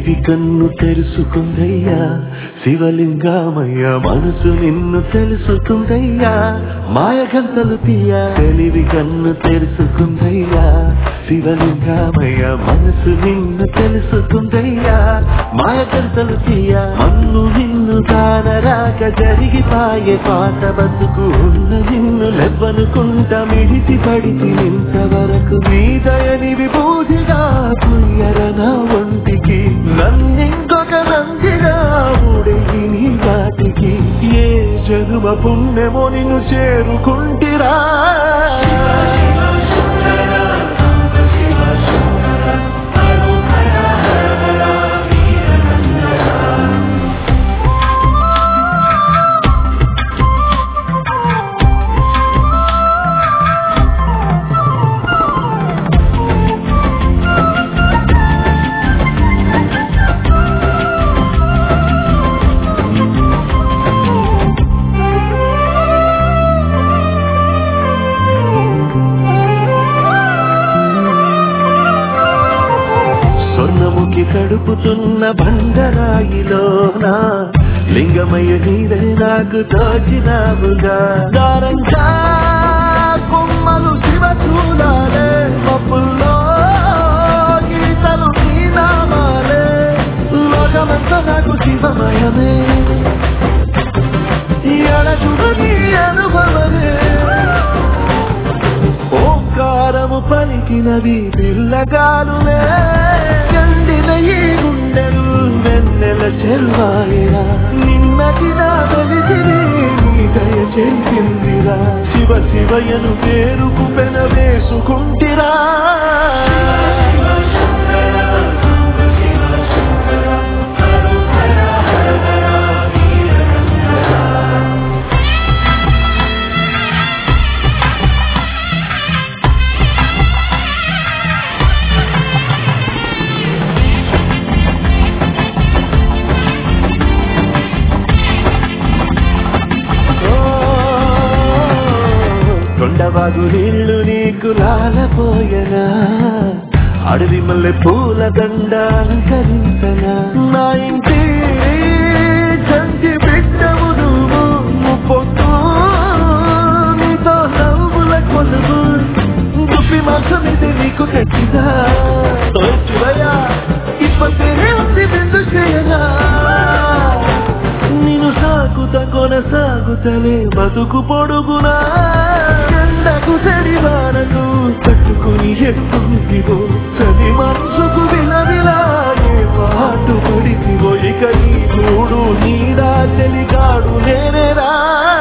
తెలివి కన్ను తెరుసుకుందయ్యా శివలింగమయ్య మనసు నిన్ను తెలుసుకుందయ్యా మాయగంతలు తీయ తెలివి కన్ను తెరుసుకుందయ్యా శివలింగమయ్య మనసు నిన్ను తెలుసుకుందయ్యా మాయగంతలు తీయ మన్ను నిన్ను కానరాక జరిగిపాయే పాత బతుకు ఉన్న నిన్ను లెవ్వనుకుంటా మిడిసి పడిచి ఇంతవరకు నీ దయని విభూతిగా పుయ్యర నా ఒంటికి నన్నింకొక నందిగా ఊడేగి నీ వాటికి ఏ జనుమ పుణ్యమో నిన్ను చేరుకుంటిరా స్వర్ణముఖి కడుపుతున్న బండరాయిలోన లింగమయ్య నీదే నాకు తోచినావుగా దారంగా కొమ్మలు శివ చూడాలే పప్పుల్లో గీతలు నీ నామాలే లోకమంతా నాకు శివమయమే ఎడచుడు నీ అనుభవమే ఓంకారము పలికినవి పిల్లగాలులే ఎండిన ఈ గుండెలు వెన్నెల చెల్వాయిరా నిన్నటి నా వెలిసిరి నీ దయ చెందిందిరా శివ శివయను పేరుకు పెన వేసుకుంటిరా కొండవాగు నీళ్లు నీకు లాలపోయనా అడవి మల్లె పూల దండ అలంకరించనా నా ఇంటి చంటి బిడ్డవు నువ్వు ముప్పొద్దు నీతో నవ్వుల కొలువు గుప్పి మాసం ఇది నీకు కట్టిదా ఓ శివయ్య ఇప్పటినే ఉంది బిందు చేయనా నిన్ను సాగుత కొనసాగుతలే బతుకు పొడుగునా ఎండకు చడివానకు కట్టుకుని ఎక్కుందివో చది మనసుకు విలవిలాగే పాటు పడితివో ఇక నీ చూడు నీడా చెలిగాడు నేనేరా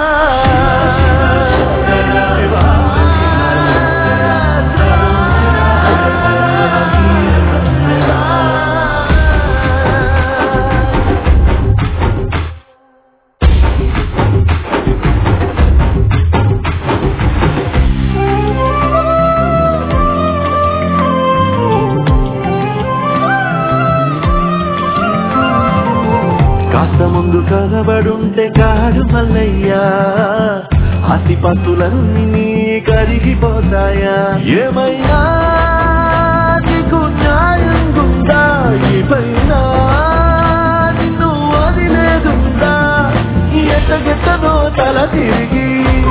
కాస్త ముందు కనబడుంటే కాడు మల్లయ్యా ఆస్తిపత్తులన్నీ నీ కరిగిపోతాయా ఏమైనా నీకు న్యాయం గుందా ఈ పైన నిన్ను వదిలేదుందా ఎట్టగెట్టనో తల తిరిగి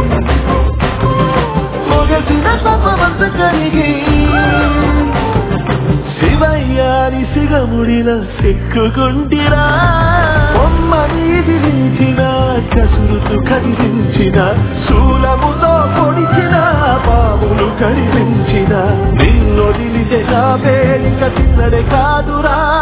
మొగసిన పాపమంత కరిగి శివయ్యాని సిగముడిన సిక్కుకుంటిరా బొమ్మ నీది నిలిచిన కసురుతు కదిలించిన శూలముతో పొడిచిన పాములు కనిపించిన నిన్నొదిలితే నా పేరిక తిన్నడే కాదురా